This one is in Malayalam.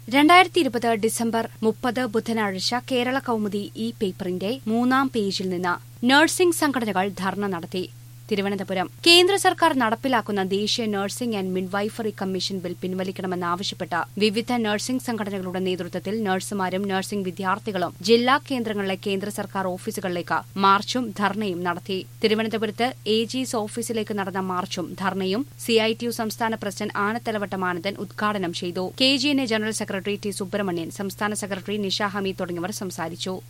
രണ്ടായിരത്തി ഇരുപത് ഡിസംബർ മുപ്പത് ബുധനാഴ്ച കേരള കൗമുദി ഈ പേപ്പറിന്റെ മൂന്നാം പേജിൽ നിന്ന് നഴ്സിംഗ് സംഘടനകൾ ധർണ നടത്തി തിരുവനന്തപുരം കേന്ദ്ര സർക്കാർ നടപ്പിലാക്കുന്ന ദേശീയ nursing and midwifery commission bill പിൻവലിക്കണമെന്നാവശ്യപ്പെട്ട് വിവിധ നഴ്സിംഗ് സംഘടനകളുടെ നേതൃത്വത്തിൽ നഴ്സുമാരും നഴ്സിംഗ് വിദ്യാർത്ഥികളും ജില്ലാ കേന്ദ്രങ്ങളിലെ കേന്ദ്ര സർക്കാർ ഓഫീസുകളിലേക്ക് മാർച്ചും ധർണയും നടത്തി തിരുവനന്തപുരത്ത് എ ജിസ് ഓഫീസിലേക്ക് നടന്ന മാർച്ചും ധർണയും സിഐടിയു സംസ്ഥാന പ്രസിഡന്റ് ആനത്തലവട്ടം ആനന്ദൻ ഉദ്ഘാടനം ചെയ്തു K G N A general secretary T Subramanian സംസ്ഥാന സെക്രട്ടറി നിഷ ഹമീദ് തുടങ്ങിയവർ സംസാരിച്ചു